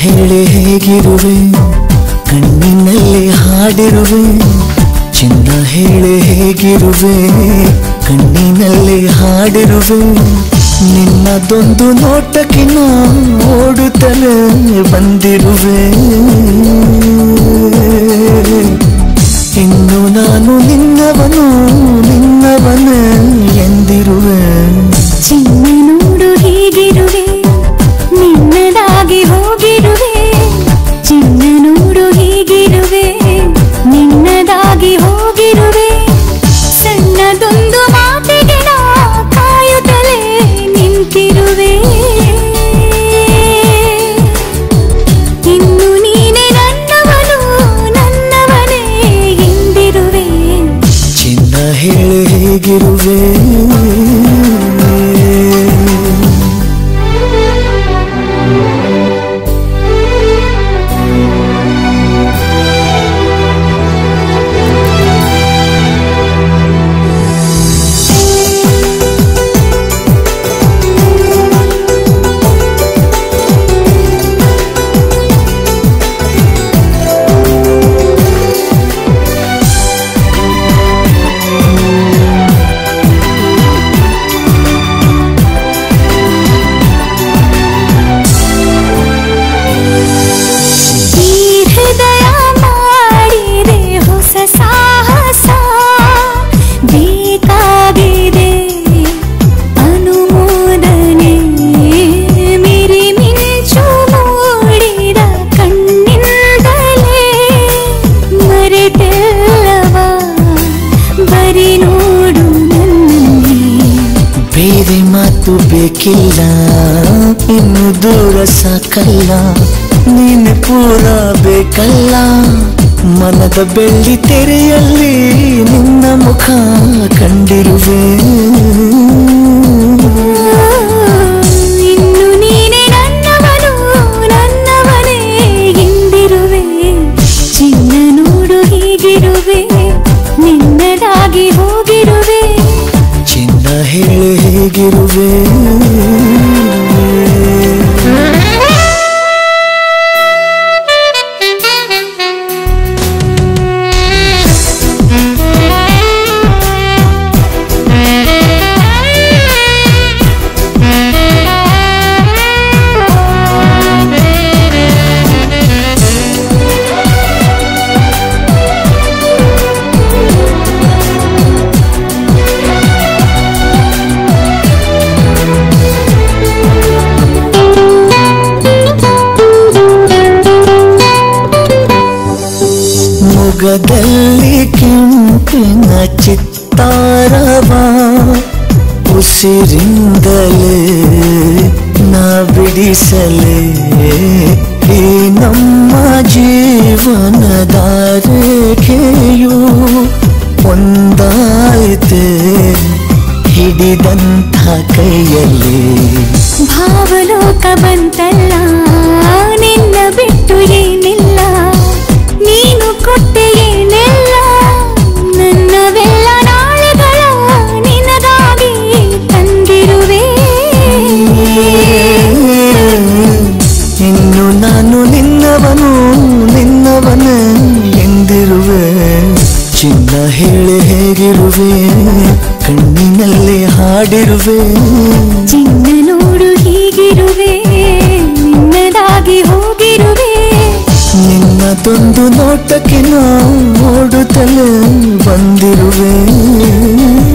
ಹೇಳಿ ಹೇಗಿರುವೆ ಕಣ್ಣಿನಲ್ಲಿ ಹಾಡಿರುವೆ ಚಿನ್ನ ಹೇಳಿ ಹೇಗಿರುವೆ ಕಣ್ಣಿನಲ್ಲಿ ಹಾಡಿರುವೆ ನಿನ್ನದೊಂದು ನೋಟಕ್ಕೆ ನಾ ಓಡುತ್ತಲೇ ಬಂದಿರುವೆ ಇನ್ನು ನಾನು ನಿನ್ನವನು ನಿನ್ನವನೇ ಎಂದಿರುವೆ ಚಿನ್ನ ನೋಡು ಹೀಗಿರುವೆ ನಿನ್ನದಾಗಿ ಹೋಗಿರುವೆ ಚಿನ್ನ ನೋಡು ಹೀಗಿರುವೆ ನಿನ್ನದಾಗಿ ಹೋಗಿರುವೆ ಸಣ್ಣದೊಂದು ಮಾತಿಗೆ ನಾ ಕಾಯುತ್ತಲೇ ನಿಂತಿರುವೆ ಇನ್ನು ನೀನೆ ನನ್ನವನು ನನ್ನವನೇ ಎಂದಿರುವೆ ಚಿನ್ನ ಹೇಳಿ ಹೇಗಿರುವೆ ಈ ಹೃದಯ ಮಾಡಿದೆ ಹೊಸ ಸಾಹಸ ಬೇಕಾಗಿದೆ ಅನುಮೋದನೆ ಮಿರಿ ಮಿಂಚು ಮೂಡಿದ ಕಣ್ಣಿಂದಲೇ ಮರೆತೆಲ್ಲವ ಬರಿ ನೋಡು ನನ್ನಲ್ಲಿ ಬೇರೆ ಮಾತು ಬೇಕಿಲ್ಲ ಇನ್ನು ದೂರ ಸಾಕಲ್ಲ ನೀನು ಪೂರ ಬೇಕಲ್ಲ ಮನದ ಬೆಳ್ಳಿ ತೆರೆಯಲ್ಲಿ ನಿನ್ನ ಮುಖ ಕಂಡಿರುವೆ ಇನ್ನು ನೀನೆ ನನ್ನವನು ನನ್ನವನೇ ಎಂದಿರುವೆ ಚಿನ್ನ ನೋಡು ಹೀಗಿರುವೆ ನಿನ್ನದಾಗಿ ಹೋಗಿರುವೆ ಚಿನ್ನ ಹೇಳಿ ಹೇಗಿರುವೆ ಮೊಗದಲ್ಲಿ ಕೆಂಪಿನ ಚಿತ್ತಾರವ ಉಸಿರಿಂದಲೇ ನಾ ಬಿಡಿಸಲೇ ಈ ನಮ್ಮ ಜೀವನದ ರೇಖೆಯು ಒಂದಾಯಿತೆ ಹಿಡಿದಂಥ ಕೈಯಲ್ಲಿ ಭಾವಲೋಕ ಬಂತಲ್ಲ ನಿನ್ನ ಬಿಟ್ಟು ಏನಿಲ್ಲ ನೀನು ಕೊಟ್ಟೆ ಏನೆಲ್ಲ ನನ್ನವೆಲ್ಲ ನಾಳೆಗಳ ನಿನಗಾಗಿ ತಂದಿರುವೆ ಇನ್ನು ನಾನು ನಿನ್ನವನು ನಿನ್ನವನೇ ಎಂದಿರುವೆ ಚಿನ್ನ ಹೇಳಿ ಹೇಗಿರುವೆ ಕಣ್ಣಿನಲ್ಲಿ ಹಾಡಿರುವೆ ಚಿನ್ನ ನೋಡು ಹೀಗಿರುವೆ ನಿನ್ನದಾಗಿ ಹೋಗಿರುವೆ ನಿನ್ನದೊಂದು ನೋಟಕ್ಕೆ ನಾ ಓಡುತ್ತಲೇ ಬಂದಿರುವೆ